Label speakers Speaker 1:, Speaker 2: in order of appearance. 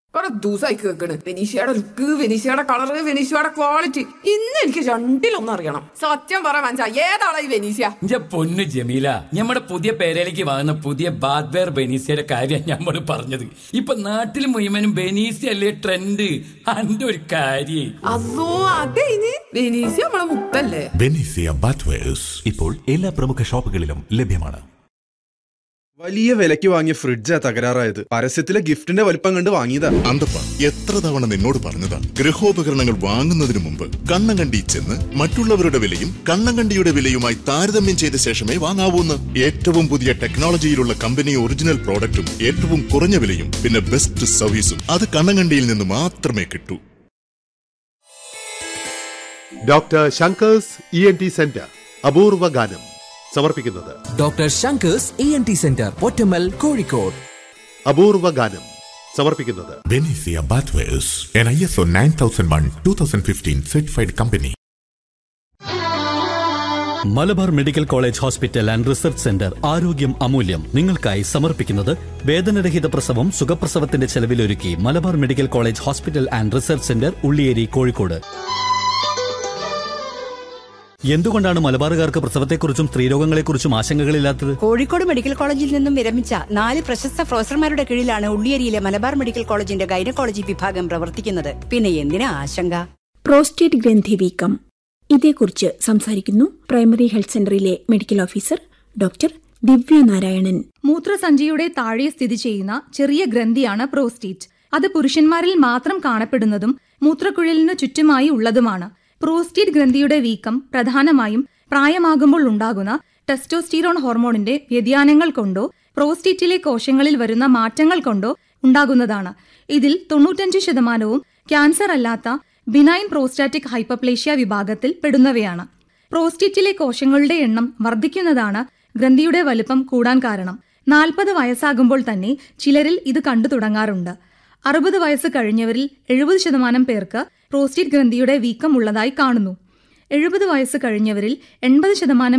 Speaker 1: കുറെ ദിവസമായി കേൾക്കണ് വെനീഷയുടെ ലുക്ക് വെനീഷയുടെ കളറ് വെനീഷയുടെ ക്വാളിറ്റി ഇന്ന് എനിക്ക് രണ്ടിലൊന്നും അറിയണം സത്യം പറ മനസ്സാ ഏതാളാ ഈ വെനീഷ്യ
Speaker 2: ഇന്റെ പൊന്നു ജമീല നമ്മുടെ പുതിയ പേരയിലേക്ക് വാങ്ങുന്ന പുതിയ ബാദ്വെയർ ബെനീസിയുടെ കാര്യം നമ്മൾ പറഞ്ഞത് ഇപ്പൊ നാട്ടിൽ മുഴുവനും ബെനീസി അല്ലേ ട്രെൻഡ് അന്റെ ഒരു കാര്യേ
Speaker 1: അതോ അതെ ഇനി വെനീഷ്യ നമ്മളെ മുത്തല്ലേ
Speaker 3: ബെനീസിയ ബാത്വേഴ്സ്
Speaker 4: ഇപ്പോൾ എല്ലാ പ്രമുഖ ഷോപ്പുകളിലും ലഭ്യമാണ്
Speaker 5: വലിയ വിലയ്ക്ക് വാങ്ങിയ ഫ്രിഡ്ജാ തകരാറായത് പരസ്യത്തിലെ ഗിഫ്റ്റിന്റെ വലിപ്പം കണ്ട് വാങ്ങിയതാ
Speaker 3: അന്തപ്പ എത്ര തവണ നിന്നോട് പറഞ്ഞതാ ഗൃഹോപകരണങ്ങൾ വാങ്ങുന്നതിന് മുമ്പ് കണ്ണങ്കണ്ടി ചെന്ന് മറ്റുള്ളവരുടെ വിലയും കണ്ണങ്കണ്ടിയുടെ വിലയുമായി താരതമ്യം ചെയ്ത ശേഷമേ വാങ്ങാവൂന്ന് ഏറ്റവും പുതിയ ടെക്നോളജിയിലുള്ള കമ്പനി ഒറിജിനൽ പ്രോഡക്റ്റും ഏറ്റവും കുറഞ്ഞ വിലയും പിന്നെ ബെസ്റ്റ് സർവീസും അത് കണ്ണങ്കണ്ടിയിൽ നിന്ന് മാത്രമേ കിട്ടൂ
Speaker 6: doctor Shanker's E N T centre അപൂർവ ഗാനം സമർപ്പിക്കുന്നത്
Speaker 7: doctor Shanker's E N T centre Pottammal Kozhikode
Speaker 6: അപൂർവ ഗാനം സമർപ്പിക്കുന്നത്
Speaker 3: ബെനീസിയ bathwares an I S O nine thousand one two thousand fifteen certified company
Speaker 8: Malabar medical college hospital and research centre ആരോഗ്യം അമൂല്യം നിങ്ങൾക്കായി സമർപ്പിക്കുന്നത് വേദനരഹിത പ്രസവം സുഖപ്രസവത്തിന്റെ ചെലവിലൊരുക്കി Malabar medical college hospital and research centre Ulliyeri Kozhikode എന്തുകൊണ്ടാണ് മലബാറുകാർക്ക് പ്രസവത്തെക്കുറിച്ചും സ്ത്രീരോഗങ്ങളെക്കുറിച്ചും ആശങ്കകളില്ലാത്തത്
Speaker 9: കോഴിക്കോട് മെഡിക്കൽ കോളേജിൽ നിന്നും വിരമിച്ച നാല് പ്രശസ്ത പ്രൊഫസർമാരുടെ കീഴിലാണ് ഉള്ളിയേരിയിലെ മലബാർ മെഡിക്കൽ കോളേജിന്റെ ഗൈനക്കോളജി വിഭാഗം പ്രവർത്തിക്കുന്നത് പിന്നെ എന്തിനാ ആശങ്ക
Speaker 10: പ്രോസ്റ്റേറ്റ് ഗ്രന്ഥി വീക്കം ഇതേക്കുറിച്ച് സംസാരിക്കുന്നു പ്രൈമറി ഹെൽത്ത് സെന്ററിലെ medical officer doctor Divya Narayanan
Speaker 11: മൂത്രസഞ്ചിയുടെ താഴെ സ്ഥിതി ചെയ്യുന്ന ചെറിയ ഗ്രന്ഥിയാണ് പ്രോസ്റ്റേറ്റ് അത് പുരുഷന്മാരിൽ മാത്രം കാണപ്പെടുന്നതും മൂത്രക്കുഴലിനു ചുറ്റുമായി ഉള്ളതുമാണ് പ്രോസ്റ്റേറ്റ് ഗ്രന്ഥിയുടെ വീക്കം പ്രധാനമായും പ്രായമാകുമ്പോൾ ഉണ്ടാകുന്ന ടെസ്റ്റോസ്റ്റീറോൺ ഹോർമോണിന്റെ വ്യതിയാനങ്ങൾ കൊണ്ടോ പ്രോസ്റ്റേറ്റിലെ കോശങ്ങളിൽ വരുന്ന മാറ്റങ്ങൾ കൊണ്ടോ ഉണ്ടാകുന്നതാണ് ഇതിൽ തൊണ്ണൂറ്റഞ്ച് ശതമാനവും ക്യാൻസർ അല്ലാത്ത ബിനൈൻ പ്രോസ്റ്റാറ്റിക് ഹൈപ്പപ്ലേഷ്യ വിഭാഗത്തിൽ പെടുന്നവയാണ് പ്രോസ്റ്റേറ്റിലെ കോശങ്ങളുടെ എണ്ണം വർദ്ധിക്കുന്നതാണ് ഗ്രന്ഥിയുടെ വലുപ്പം കൂടാൻ കാരണം നാൽപ്പത് വയസ്സാകുമ്പോൾ തന്നെ ചിലരിൽ ഇത് കണ്ടു തുടങ്ങാറുണ്ട് അറുപത് വയസ്സ് കഴിഞ്ഞവരിൽ എഴുപത് ശതമാനം പേർക്ക് പ്രോസ്റ്റേറ്റ് ഗ്രന്ഥിയുടെ വീക്കം ഉള്ളതായി കാണുന്നു എഴുപത് വയസ്സ് കഴിഞ്ഞവരിൽ എൺപത് ശതമാനം